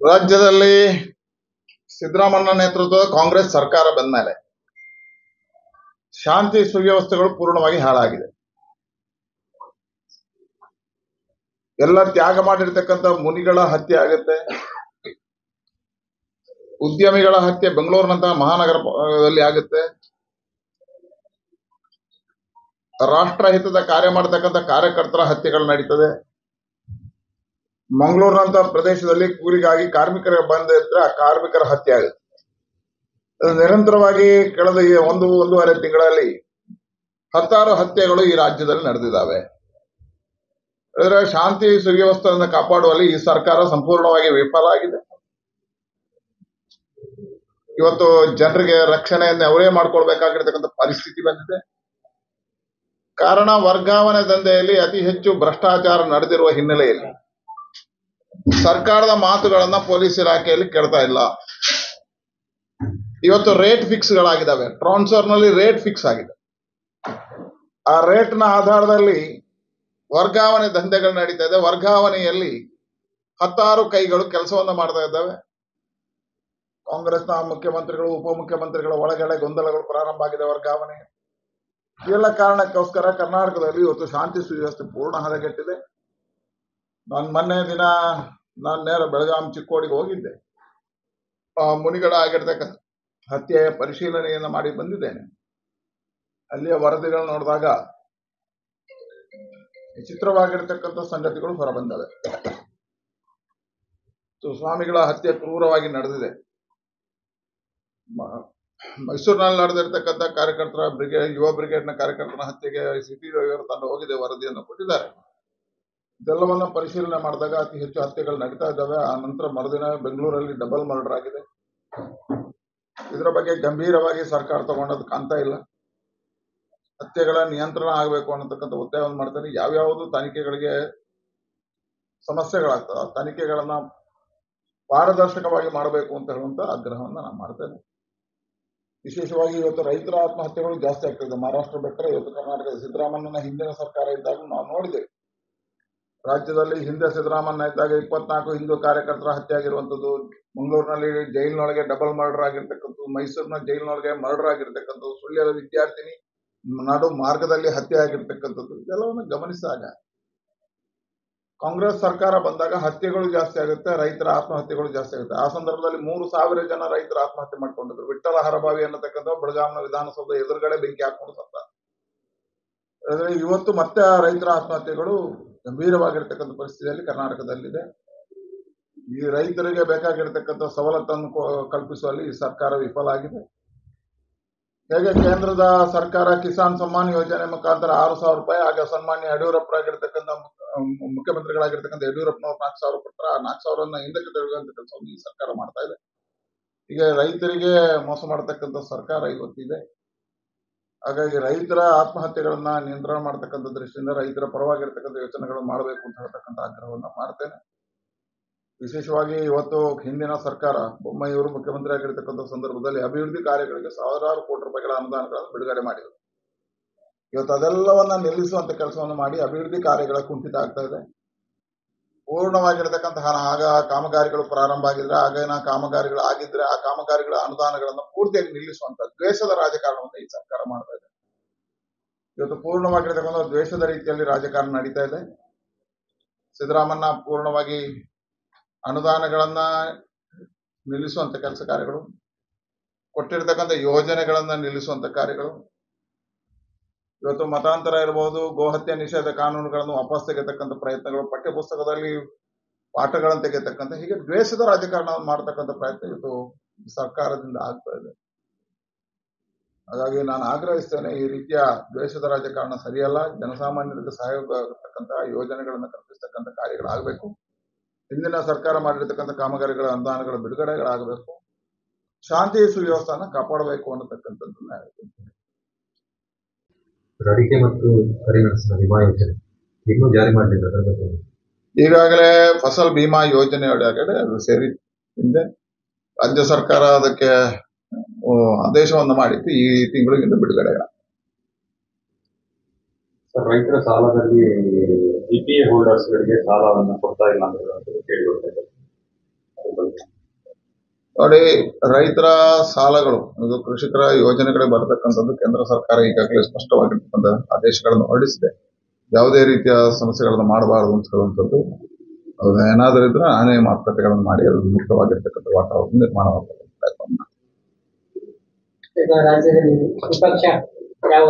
ರಾಜ್ಯದಲ್ಲಿ ಸಿದ್ದರಾಮಣ್ಣ ನೇತೃತ್ವದ ಕಾಂಗ್ರೆಸ್ ಸರ್ಕಾರ ಬಂದ ಮೇಲೆ ಶಾಂತಿ ಸುವ್ಯವಸ್ಥೆಗಳು ಪೂರ್ಣವಾಗಿ ಹಾಳಾಗಿದೆ ಎಲ್ಲ ತ್ಯಾಗ ಮಾಡಿರ್ತಕ್ಕಂಥ ಮುನಿಗಳ ಹತ್ಯೆ ಆಗುತ್ತೆ ಉದ್ಯಮಿಗಳ ಹತ್ಯೆ ಬೆಂಗಳೂರಿನಂತಹ ಮಹಾನಗರದಲ್ಲಿ ಆಗುತ್ತೆ ರಾಷ್ಟ್ರಹಿತದ ಕಾರ್ಯ ಮಾಡತಕ್ಕಂಥ ಕಾರ್ಯಕರ್ತರ ಹತ್ಯೆಗಳು ನಡೀತದೆ ಮಂಗಳೂರಿನಂತ ಪ್ರದೇಶದಲ್ಲಿ ಕೂಲಿಗಾಗಿ ಕಾರ್ಮಿಕರ ಬಂದ ಇದ್ರೆ ಆ ಕಾರ್ಮಿಕರ ಹತ್ಯೆ ಆಗುತ್ತೆ ಅದು ನಿರಂತರವಾಗಿ ಕಳೆದ ಈ ಒಂದು ಒಂದೂವರೆ ತಿಂಗಳಲ್ಲಿ ಹತ್ತಾರು ಹತ್ಯೆಗಳು ಈ ರಾಜ್ಯದಲ್ಲಿ ನಡೆದಿದ್ದಾವೆ ಅಂದ್ರೆ ಶಾಂತಿ ಸುವ್ಯವಸ್ಥೆಯನ್ನು ಕಾಪಾಡುವಲ್ಲಿ ಈ ಸರ್ಕಾರ ಸಂಪೂರ್ಣವಾಗಿ ವಿಫಲ ಆಗಿದೆ ಇವತ್ತು ಜನರಿಗೆ ರಕ್ಷಣೆಯನ್ನು ಅವರೇ ಮಾಡ್ಕೊಳ್ಬೇಕಾಗಿರ್ತಕ್ಕಂಥ ಪರಿಸ್ಥಿತಿ ಬಂದಿದೆ ಕಾರಣ ವರ್ಗಾವಣೆ ದಂಧೆಯಲ್ಲಿ ಅತಿ ಹೆಚ್ಚು ಭ್ರಷ್ಟಾಚಾರ ನಡೆದಿರುವ ಹಿನ್ನೆಲೆಯಲ್ಲಿ ಸರ್ಕಾರದ ಮಾತುಗಳನ್ನ ಪೊಲೀಸ್ ಇಲಾಖೆಯಲ್ಲಿ ಕೇಳ್ತಾ ಇಲ್ಲ ಇವತ್ತು ರೇಟ್ ಫಿಕ್ಸ್ ಗಳಾಗಿದ್ದಾವೆ ಟ್ರಾನ್ಸ್ಫರ್ ನಲ್ಲಿ ರೇಟ್ ಫಿಕ್ಸ್ ಆಗಿದೆ ಆ ರೇಟ್ ನ ಆಧಾರದಲ್ಲಿ ವರ್ಗಾವಣೆ ದಂಧೆಗಳು ನಡೀತಾ ಇದೆ ವರ್ಗಾವಣೆಯಲ್ಲಿ ಹತ್ತಾರು ಕೈಗಳು ಕೆಲಸವನ್ನ ಮಾಡ್ತಾ ಇದ್ದಾವೆ ಕಾಂಗ್ರೆಸ್ನ ಮುಖ್ಯಮಂತ್ರಿಗಳು ಉಪಮುಖ್ಯಮಂತ್ರಿಗಳ ಒಳಗಡೆ ಗೊಂದಲಗಳು ಪ್ರಾರಂಭ ಆಗಿದೆ ವರ್ಗಾವಣೆ ಇವೆಲ್ಲ ಕಾರಣಕ್ಕೋಸ್ಕರ ಕರ್ನಾಟಕದಲ್ಲಿ ಇವತ್ತು ಶಾಂತಿ ಸುವ್ಯವಸ್ಥೆ ಪೂರ್ಣ ಹದಗೆಟ್ಟಿದೆ ನಾನು ಮೊನ್ನೆ ದಿನ ನಾನು ನೇರ ಬೆಳಗಾಂ ಚಿಕ್ಕೋಡಿಗೆ ಹೋಗಿದ್ದೆ ಆ ಮುನಿಗಳ ಆಗಿರ್ತಕ್ಕಂಥ ಹತ್ಯೆಯ ಪರಿಶೀಲನೆಯನ್ನು ಮಾಡಿ ಬಂದಿದ್ದೇನೆ ಅಲ್ಲಿಯ ವರದಿಗಳು ನೋಡಿದಾಗ ವಿಚಿತ್ರವಾಗಿರ್ತಕ್ಕಂಥ ಸಂಗತಿಗಳು ಹೊರಬಂದವೆ ಸೊ, ಸ್ವಾಮಿಗಳ ಹತ್ಯೆ ಕ್ರೂರವಾಗಿ ನಡೆದಿದೆ ಮ- ಮೈಸೂರಿನಲ್ಲಿ ನಡೆದಿರ್ತಕ್ಕಂಥ ಕಾರ್ಯಕರ್ತರ ಬ್ರಿಗೇಡ್ ಯುವ ಬ್ರಿಗೇಡ್ನ ಕಾರ್ಯಕರ್ತರ ಹತ್ಯೆಗೆ ಸಿಟಿ ರವಿಯವರು ತಂಡ ಹೋಗಿದೆ ವರದಿಯನ್ನು ಕೊಟ್ಟಿದ್ದಾರೆ ಇದೆಲ್ಲವನ್ನ ಪರಿಶೀಲನೆ ಮಾಡಿದಾಗ ಅತಿ ಹೆಚ್ಚು ಹತ್ಯೆಗಳು ನಡೀತಾ ಇದ್ದಾವೆ ಆ ನಂತರ ಮರುದಿನ ಬೆಂಗಳೂರಲ್ಲಿ ಡಬಲ್ ಮರ್ಡರ್ ಆಗಿದೆ ಇದರ ಬಗ್ಗೆ ಗಂಭೀರವಾಗಿ ಸರ್ಕಾರ ತಗೊಂಡದ್ದು ಕಾಣ್ತಾ ಇಲ್ಲ ಹತ್ಯೆಗಳ ನಿಯಂತ್ರಣ ಆಗಬೇಕು ಅನ್ನತಕ್ಕಂಥ ಒತ್ತಾಯವನ್ನು ಮಾಡ್ತಾರೆ ಯಾವ್ಯಾವುದು ತನಿಖೆಗಳಿಗೆ ಸಮಸ್ಯೆಗಳಾಗ್ತದೆ ಆ ತನಿಖೆಗಳನ್ನ ಪಾರದರ್ಶಕವಾಗಿ ಮಾಡಬೇಕು ಅಂತ ಹೇಳುವಂತ ಆಗ್ರಹವನ್ನ ನಾನು ಮಾಡ್ತೇನೆ ವಿಶೇಷವಾಗಿ ಇವತ್ತು ರೈತರ ಆತ್ಮಹತ್ಯೆಗಳು ಜಾಸ್ತಿ ಆಗ್ತದೆ ಮಹಾರಾಷ್ಟ್ರ ಬಿಟ್ಟರೆ ಇವತ್ತು ಕರ್ನಾಟಕದ ಸಿದ್ದರಾಮಯ್ಯನ ಹಿಂದಿನ ಸರ್ಕಾರ ಇದ್ದಾಗ ನಾವು ನೋಡಿದ್ದೇವೆ ರಾಜ್ಯದಲ್ಲಿ ಹಿಂದೆ ಸಿದ್ದರಾಮಯ್ಯ ಇದ್ದಾಗ ಇಪ್ಪತ್ನಾಲ್ಕು ಹಿಂದೂ ಕಾರ್ಯಕರ್ತರ ಹತ್ಯೆ ಆಗಿರುವಂತದ್ದು ಮಂಗಳೂರಿನಲ್ಲಿ ಜೈಲಿನೊಳಗೆ ಡಬಲ್ ಮರ್ಡರ್ ಆಗಿರ್ತಕ್ಕಂಥದ್ದು ಮೈಸೂರಿನ ಜೈಲಿನೊಳಗೆ ಮರ್ಡರ್ ಆಗಿರ್ತಕ್ಕಂಥದ್ದು ಸುಳ್ಯದ ವಿದ್ಯಾರ್ಥಿನಿ ನಡು ಮಾರ್ಗದಲ್ಲಿ ಹತ್ಯೆ ಆಗಿರ್ತಕ್ಕಂಥದ್ದು ಇದೆಲ್ಲವನ್ನು ಗಮನಿಸಿದಾಗ ಕಾಂಗ್ರೆಸ್ ಸರ್ಕಾರ ಬಂದಾಗ ಹತ್ಯೆಗಳು ಜಾಸ್ತಿ ಆಗುತ್ತೆ ರೈತರ ಆತ್ಮಹತ್ಯೆಗಳು ಜಾಸ್ತಿ ಆಗುತ್ತೆ ಆ ಸಂದರ್ಭದಲ್ಲಿ ಮೂರು ಸಾವಿರ ಜನ ರೈತರು ಆತ್ಮಹತ್ಯೆ ಮಾಡ್ಕೊಂಡಿದ್ರು ವಿಠ್ಠಲ ಹರಬಾವಿ ಅನ್ನತಕ್ಕಂಥ ಬೆಳಗಾಂನ ವಿಧಾನಸೌಧ ಎದುರುಗಡೆ ಬೆಂಕಿ ಹಾಕೊಂಡು ಸತ್ತ ಆದ್ರೆ ಇವತ್ತು ಮತ್ತೆ ಆ ರೈತರ ಆತ್ಮಹತ್ಯೆಗಳು ಗಂಭೀರವಾಗಿರ್ತಕ್ಕಂಥ ಪರಿಸ್ಥಿತಿಯಲ್ಲಿ ಕರ್ನಾಟಕದಲ್ಲಿದೆ ಈ ರೈತರಿಗೆ ಬೇಕಾಗಿರ್ತಕ್ಕಂಥ ಸವಲತ್ತನ್ನು ಕೊ- ಕಲ್ಪಿಸುವಲ್ಲಿ ಈ ಸರ್ಕಾರ ವಿಫಲ ಆಗಿದೆ ಹೇಗೆ ಕೇಂದ್ರದ ಸರ್ಕಾರ ಕಿಸಾನ್ ಸಮ್ಮಾನ್ ಯೋಜನೆ ಮುಖಾಂತರ ಆರು ಸಾವಿರ ರೂಪಾಯಿ ಆಗ ಸನ್ಮಾನ್ಯ ಯಡಿಯೂರಪ್ಪರಾಗಿರ್ತಕ್ಕಂಥ ಮು- ಮುಖ್ಯಮಂತ್ರಿಗಳಾಗಿರ್ತಕ್ಕಂಥ ಯಡಿಯೂರಪ್ಪನವರು ನಾಲ್ಕು ಸಾವಿರ ಕೊಟ್ಟರೆ ಆ ನಾಲ್ಕು ಸಾವಿರವನ್ನ ಹಿಂದಕ್ಕೆ ತೆಗೆದುವಂತ ಕೆಲಸವನ್ನು ಈ ಸರ್ಕಾರ ಮಾಡ್ತಾ ಇದೆ ಈಗ ರೈತರಿಗೆ ಮೋಸ ಮಾಡತಕ್ಕಂಥ ಸರ್ಕಾರ ಇವತ್ತಿದೆ ಹಾಗಾಗಿ ರೈತರ ಆತ್ಮಹತ್ಯೆಗಳನ್ನ ನಿಯಂತ್ರಣ ಮಾಡತಕ್ಕಂಥ ದೃಷ್ಟಿಯಿಂದ ರೈತರ ಪರವಾಗಿರ್ತಕ್ಕಂಥ ಯೋಚನೆಗಳನ್ನು ಮಾಡಬೇಕು ಅಂತ ಹೇಳ್ತಕ್ಕಂಥ ಆಗ್ರಹವನ್ನ ಮಾಡ್ತೇನೆ ವಿಶೇಷವಾಗಿ ಇವತ್ತು ಹಿಂದಿನ ಸರ್ಕಾರ ಬೊಮ್ಮಾಯಿಯವರು ಮುಖ್ಯಮಂತ್ರಿ ಆಗಿರ್ತಕ್ಕಂಥ ಸಂದರ್ಭದಲ್ಲಿ ಅಭಿವೃದ್ಧಿ ಕಾರ್ಯಗಳಿಗೆ ಸಾವಿರಾರು ಕೋಟಿ ರೂಪಾಯಿಗಳ ಅನುದಾನಗಳನ್ನು ಬಿಡುಗಡೆ ಮಾಡಿದರು ಇವತ್ತು ಅದೆಲ್ಲವನ್ನ ನಿಲ್ಲಿಸುವಂತ ಕೆಲಸವನ್ನು ಮಾಡಿ ಅಭಿವೃದ್ಧಿ ಕಾರ್ಯಗಳ ಕುಂಠಿತ ಆಗ್ತಾ ಇದೆ ಪೂರ್ಣವಾಗಿರತಕ್ಕಂತಹ ಆಗ ಕಾಮಗಾರಿಗಳು ಪ್ರಾರಂಭ ಆಗಿದ್ರೆ ಆಗಿನ ಕಾಮಗಾರಿಗಳು ಆಗಿದ್ರೆ ಆ ಕಾಮಗಾರಿಗಳ ಅನುದಾನಗಳನ್ನು ಪೂರ್ತಿಯಾಗಿ ನಿಲ್ಲಿಸುವಂತ ದ್ವೇಷದ ರಾಜಕಾರಣವನ್ನು ಈ ಸರ್ಕಾರ ಮಾಡ್ತಾ ಇದೆ ಇವತ್ತು ಪೂರ್ಣವಾಗಿರತಕ್ಕಂಥ ದ್ವೇಷದ ರೀತಿಯಲ್ಲಿ ರಾಜಕಾರಣ ನಡೀತಾ ಇದೆ ಸಿದ್ದರಾಮಣ್ಣ ಪೂರ್ಣವಾಗಿ ಅನುದಾನಗಳನ್ನ ನಿಲ್ಲಿಸುವಂತ ಕೆಲಸ ಕಾರ್ಯಗಳು ಕೊಟ್ಟಿರ್ತಕ್ಕಂಥ ಯೋಜನೆಗಳನ್ನ ನಿಲ್ಲಿಸುವಂತ ಕಾರ್ಯಗಳು ಇವತ್ತು ಮತಾಂತರ ಇರಬಹುದು ಗೋಹತ್ಯೆ ನಿಷೇಧ ಕಾನೂನುಗಳನ್ನು ವಾಪಸ್ ತೆಗೆತಕ್ಕಂಥ ಪ್ರಯತ್ನಗಳು ಪಠ್ಯಪುಸ್ತಕದಲ್ಲಿ ಪಾಠಗಳನ್ನು ತೆಗೆತಕ್ಕಂಥ ಹೀಗೆ ದ್ವೇಷದ ರಾಜಕಾರಣವನ್ನು ಮಾಡತಕ್ಕಂಥ ಪ್ರಯತ್ನ ಇವತ್ತು ಸರ್ಕಾರದಿಂದ ಆಗ್ತಾ ಇದೆ ಹಾಗಾಗಿ ನಾನು ಆಗ್ರಹಿಸ್ತೇನೆ ಈ ರೀತಿಯ ದ್ವೇಷದ ರಾಜಕಾರಣ ಸರಿಯಲ್ಲ ಜನಸಾಮಾನ್ಯರಿಗೆ ಸಹಯೋಗ ಆಗತಕ್ಕಂತಹ ಯೋಜನೆಗಳನ್ನು ಕಲ್ಪಿಸ್ತಕ್ಕಂಥ ಕಾರ್ಯಗಳಾಗಬೇಕು ಹಿಂದಿನ ಸರ್ಕಾರ ಮಾಡಿರ್ತಕ್ಕಂಥ ಕಾಮಗಾರಿಗಳ ಅನುದಾನಗಳ ಬಿಡುಗಡೆಗಳಾಗಬೇಕು ಶಾಂತಿ ಸುವ್ಯವಸ್ಥೆನ ಕಾಪಾಡಬೇಕು ಅನ್ನತಕ್ಕಂಥದ್ದನ್ನ ಹೇಳ್ತೀನಿ ಅಡಿಕೆ ಮತ್ತು ಕರಿಮೆಣಸಿನ ವಿಮಾ ಯೋಜನೆ ಇನ್ನೂ ಜಾರಿ ಮಾಡಲಿಲ್ಲ ಅದರ ಬಗ್ಗೆ ಈಗಾಗಲೇ ಫಸಲ್ ಬಿಮಾ ಯೋಜನೆ ಒಳಗಡೆ ಅದು ಸೇರಿ ಹಿಂದೆ ರಾಜ್ಯ ಸರ್ಕಾರ ಅದಕ್ಕೆ ಆ, ಆದೇಶವನ್ನು ಮಾಡಿತ್ತು ಈ ತಿಂಗಳಿಂದ ಬಿಡುಗಡೆ ಸರ್ ರೈತರ ಸಾಲದಲ್ಲಿ ಬಿ ಪಿ ಎ ಹೋಲ್ಡರ್ಸ್ಗಳಿಗೆ ಸಾಲವನ್ನು ಕೊಡ್ತಾ ಇಲ್ಲ ಅಂತ ಹೇಳುವಂಥದ್ದು ಕೇಳಿ ಬರ್ತಾ ಇದೆ ನೋಡಿ ರೈತರ ಸಾಲಗಳು ಇದು ಕೃಷಿಕರ ಯೋಜನೆಗಳಿಗೆ ಬರತಕ್ಕಂಥದ್ದು ಕೇಂದ್ರ ಸರ್ಕಾರ ಈಗಾಗಲೇ ಸ್ಪಷ್ಟವಾಗಿರ್ತಕ್ಕಂಥ ಆದೇಶಗಳನ್ನು ಹೊರಡಿಸಿದೆ ಯಾವುದೇ ರೀತಿಯ ಸಮಸ್ಯೆಗಳನ್ನು ಮಾಡಬಾರದು ಅಂತ ಹೇಳುವಂಥದ್ದು ಅದು ಏನಾದರೂ ಇದ್ರೆ ನಾನೇ ಮಾತುಕತೆಗಳನ್ನು ಮಾಡಿ ಅದು ಮುಕ್ತವಾಗಿರ್ತಕ್ಕಂಥ ವಾತಾವರಣ ನಿರ್ಮಾಣ ಮಾಡತಕ್ಕಂಥ ಪ್ರಯತ್ನ ಮಾಡ್ತೀನಿ. ಈಗ ರಾಜ್ಯದಲ್ಲಿ ವಿಪಕ್ಷ ಯಾವ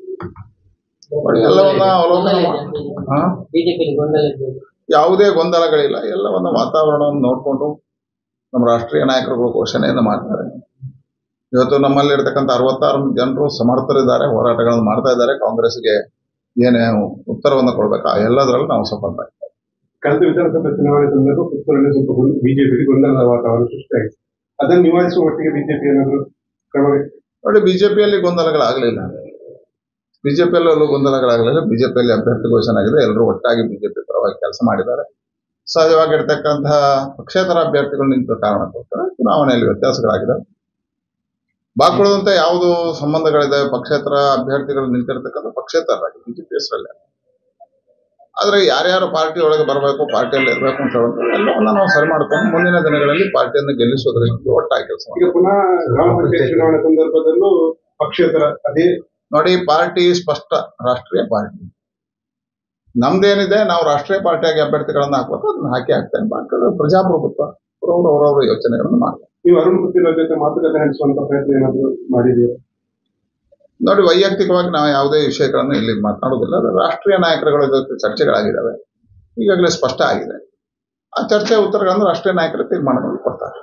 ನೋಡಿ, ಎಲ್ಲವನ್ನ ಅವಲೋಕನ ಹಾ? ಬಿಜೆಪಿ ಗೊಂದಲ ಇರ್ಬೋದು. ಯಾವುದೇ ಗೊಂದಲಗಳಿಲ್ಲ ಎಲ್ಲವನ್ನ ವಾತಾವರಣವನ್ನು ನೋಡಿಕೊಂಡು ನಮ್ಮ ರಾಷ್ಟ್ರೀಯ ನಾಯಕರುಗಳು ಘೋಷಣೆಯನ್ನು ಮಾಡ್ತಾರೆ ಇವತ್ತು ನಮ್ಮಲ್ಲಿರ್ತಕ್ಕಂಥ ಅರವತ್ತಾರು ಜನರು ಸಮರ್ಥರಿದ್ದಾರೆ ಹೋರಾಟಗಳನ್ನು ಮಾಡ್ತಾ ಇದ್ದಾರೆ ಕಾಂಗ್ರೆಸ್ಗೆ ಏನೇ ಉತ್ತರವನ್ನು ಕೊಡ್ಬೇಕು ಆ ಎಲ್ಲದರಲ್ಲೂ ನಾವು ಸಫಲ ಕಳೆದ ವಿಧಾನಸಭಾ ಚುನಾವಣೆ ಸಂದರ್ಭ ಪುತ್ತೂರಲ್ಲಿ ಸ್ವಲ್ಪ ಬಿಜೆಪಿ ಗೊಂದಲದ ವಾತಾವರಣ ಸೃಷ್ಟಿಯಾಗಿದೆ ಅದನ್ನು ನಿವಾರಿಸುವ ಮಟ್ಟಿಗೆ ಬಿಜೆಪಿ ಏನಾದರೂ ಕ್ರಮ ನೋಡಿ ಬಿಜೆಪಿಯಲ್ಲಿ ಗೊಂದಲಗಳಾಗಲಿಲ್ಲ ಬಿಜೆಪಿಯಲ್ಲೂ ಗೊಂದಲಗಳಾಗಲಿಲ್ಲ ಬಿಜೆಪಿಯಲ್ಲಿ ಅಭ್ಯರ್ಥಿ ಘೋಷಣೆ ಆಗಿದೆ ಎಲ್ಲರೂ ಒಟ್ಟಾಗಿ ಬಿಜೆಪಿ ಪರವಾಗಿ ಕೆಲಸ ಮಾಡಿದ್ದಾರೆ ಸಹಜವಾಗಿರ್ತಕ್ಕಂತಹ ಪಕ್ಷೇತರ ಅಭ್ಯರ್ಥಿಗಳು ನಿಂತ ಕಾರಣಕ್ಕೋಸ್ಕರ ಚುನಾವಣೆಯಲ್ಲಿ ವ್ಯತ್ಯಾಸಗಳಾಗಿದೆ ಬಾಕ್ಕೊಳ್ಳದಂತೆ ಯಾವುದು ಸಂಬಂಧಗಳಿದೆ ಪಕ್ಷೇತರ ಅಭ್ಯರ್ಥಿಗಳು ನಿಂತಿರ್ತಕ್ಕಂಥ ಪಕ್ಷೇತರರಾಗಿ ಬಿಜೆಪಿ ಹೆಸರಲ್ಲೇ ಆದ್ರೆ ಯಾರ್ಯಾರು ಪಾರ್ಟಿ ಒಳಗೆ ಬರಬೇಕು ಪಾರ್ಟಿಯಲ್ಲಿ ಇರಬೇಕು ಅಂತ ಹೇಳೋದು ಎಲ್ಲವನ್ನ ನಾವು ಸರಿ ಮಾಡ್ಕೊಂಡು ಮುಂದಿನ ದಿನಗಳಲ್ಲಿ ಪಾರ್ಟಿಯನ್ನು ಗೆಲ್ಲಿಸೋದ್ರ ಜೊತೆ ಒಟ್ಟಾಗಿ ಕೆಲಸ ಮಾಡ್ತೀವಿ. ಈಗ ಪುನಃ ಗ್ರಾಮ ಪಂಚಾಯತ್ ಚುನಾವಣೆ ಸಂದರ್ಭದಲ್ಲೂ ಪಕ್ಷೇತರ ಅದೇ ನೋಡಿ ಪಾರ್ಟಿ ಸ್ಪಷ್ಟ ರಾಷ್ಟ್ರೀಯ ಪಾರ್ಟಿ ನಮ್ದೇನಿದೆ ನಾವು ರಾಷ್ಟ್ರೀಯ ಪಾರ್ಟಿಯಾಗಿ ಅಭ್ಯರ್ಥಿಗಳನ್ನ ಹಾಕ್ಬೇಕು ಅದನ್ನ ಹಾಕಿ ಹಾಕ್ತೇನೆ ಬಾಕಿ ಪ್ರಜಾಪ್ರಭುತ್ವ ಅವರವರು ಅವರವರ ಯೋಚನೆಗಳನ್ನು ಮಾಡ್ತಾರೆ ನೀವು ಅರುಣ್ ಪುತ್ತಿರ ಜೊತೆ ಮಾತುಕತೆ ನಡೆಸುವಂತ ಪ್ರಯತ್ನ ಏನಾದರೂ ಮಾಡಿದೀರಾ ನೋಡಿ ವೈಯಕ್ತಿಕವಾಗಿ ನಾವು ಯಾವುದೇ ವಿಷಯಗಳನ್ನು ಇಲ್ಲಿ ಮಾತನಾಡೋದಿಲ್ಲ ಅದು ರಾಷ್ಟ್ರೀಯ ನಾಯಕರುಗಳ ಜೊತೆ ಚರ್ಚೆಗಳಾಗಿದ್ದಾವೆ ಈಗಾಗಲೇ ಸ್ಪಷ್ಟ ಆಗಿದೆ ಆ ಚರ್ಚೆ ಉತ್ತರಗಳನ್ನು ರಾಷ್ಟ್ರೀಯ ನಾಯಕರು ತೀರ್ಮಾನ ಮಾಡಿ ಕೊಡ್ತಾರೆ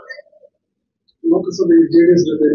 ಲೋಕಸಭೆ ಜೆಡಿಎಸ್ ಜೊತೆ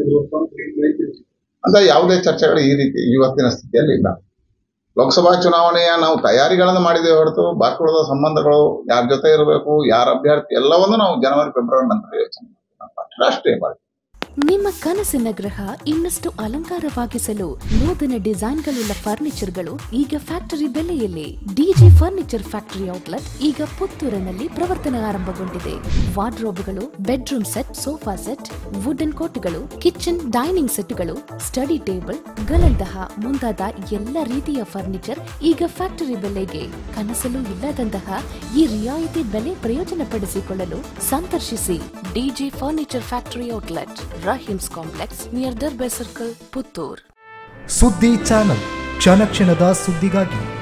ಅಂತ ಯಾವುದೇ ಚರ್ಚೆಗಳು ಈ ರೀತಿ ಇವತ್ತಿನ ಸ್ಥಿತಿಯಲ್ಲಿ ಇಲ್ಲ ಲೋಕಸಭಾ ಚುನಾವಣೆಯ ನಾವು ತಯಾರಿಗಳನ್ನು ಮಾಡಿದ್ದೇವೆ ಹೊರತು ಬಾಕಿಯುಳಿದ ಸಂಬಂಧಗಳು ಯಾರ ಜೊತೆ ಇರಬೇಕು ಯಾರ ಅಭ್ಯರ್ಥಿ ಎಲ್ಲವನ್ನು ನಾವು ಜನವರಿ ಫೆಬ್ರವರಿ ನಂತರ ಯೋಚನೆ ಮಾಡ್ತೀವಿ ನಮ್ಮ ಪಾರ್ಟಿ ರಾಷ್ಟ್ರೀಯ ಪಾರ್ಟಿ ನಿಮ್ಮ ಕನಸಿನ ಗೃಹ ಇನ್ನಷ್ಟು ಅಲಂಕಾರವಾಗಿಸಲು ನೂತನ ಡಿಸೈನ್ಗಳುಳ್ಳ ಫರ್ನಿಚರ್ಗಳು ಈಗ ಫ್ಯಾಕ್ಟರಿ ಬೆಲೆಯಲ್ಲಿ ಡಿಜಿ ಫರ್ನಿಚರ್ ಫ್ಯಾಕ್ಟರಿ ಔಟ್ಲೆಟ್ ಈಗ ಪುತ್ತೂರಿನಲ್ಲಿ ಪ್ರವರ್ತನೆ ಆರಂಭಗೊಂಡಿದೆ ವಾರ್ಡ್ರೋಬ್ಗಳು bedroom set sofa set wooden ಕೋಟ್ಗಳು ಕಿಚನ್ ಡೈನಿಂಗ್ ಸೆಟ್ಗಳು ಸ್ಟಡಿ ಟೇಬಲ್ ಗಳಂತಹ ಮುಂತಾದ ಎಲ್ಲ ರೀತಿಯ ಫರ್ನಿಚರ್ ಈಗ ಫ್ಯಾಕ್ಟರಿ ಬೆಲೆಗೆ ಕನಸಲು ಇಲ್ಲದಂತಹ ಈ ರಿಯಾಯಿತಿ ಬೆಲೆ ಪ್ರಯೋಜನ ಪಡಿಸಿಕೊಳ್ಳಲು ಸಂದರ್ಶಿಸಿ DJ furniture factory outlet Rahim's complex near Darbe circle Puttur ಸುದ್ದಿ ಚಾನಲ್ ಕ್ಷಣ ಕ್ಷಣದ ಸುದ್ದಿಗಾಗಿ